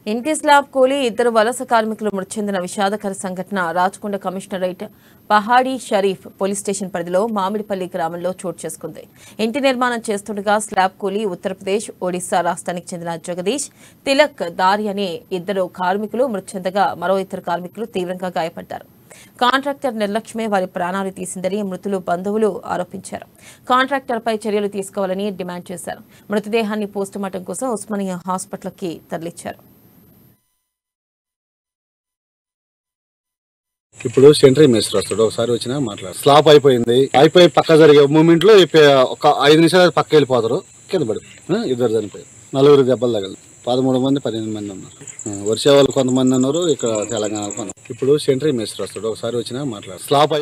ఇంటి స్లాబ్ కూలి ఇద్దరు వలస కార్మికులు మృతి చెందిన విషాదకర సంఘటన Rachakonda commissionerate Pahadi Sharif police station పరిధిలో మామిడిపల్లి గ్రామంలో చోటు చేసుకుంది ఇంటి నిర్మాణం చేస్తుండగా స్లాబ్ కూలి ఉత్తరప్రదేశ్ ఒడిశా రాష్ట్రానికి చెందిన జగదీష్ తిలక్ దారి అనే ఇద్దరు కార్మికులు మృతి చెందగా మరో ఇద్దరు కార్మికులు తీవ్రంగా గాయపడ్డారు కాంట్రాక్టర్ నిర్లక్ష్యమే వారి ప్రాణాలు తీసిందని మృతులు బంధువులు ఆరోపించారు కాంట్రాక్టర్పై చర్యలు తీసుకోవాలని డిమాండ్ చేశారు మృతదేహాన్ని పోస్టుమార్టం కోసం ఉస్మానియా హాస్పిటల్కి తరలించారు ఇప్పుడు సెంట్రీ మేస్టర్ వస్తాడు ఒకసారి వచ్చినా మాట్లాడు స్లాప్ అయిపోయింది అయిపోయి పక్క జరిగే మూమెంట్ లో ఇప్ప- ఒక ఐదు నిమిషాలు పక్క వెళ్ళిపోతారు కింద పడి ఆ, ఇద్దరు చనిపోయారు నలుగురు దెబ్బలు తగలి పదమూడు మంది పన్నెండు మంది ఉన్నారు ఆ, వర్షా వాళ్ళు కొంతమంది ఉన్నారు ఇక్కడ తెలంగాణ కొంత ఇప్పుడు సెంట్రీ మేస్టర్ వస్తాడు ఒకసారి వచ్చినా మాట్లాడు స్లాప్ అయి-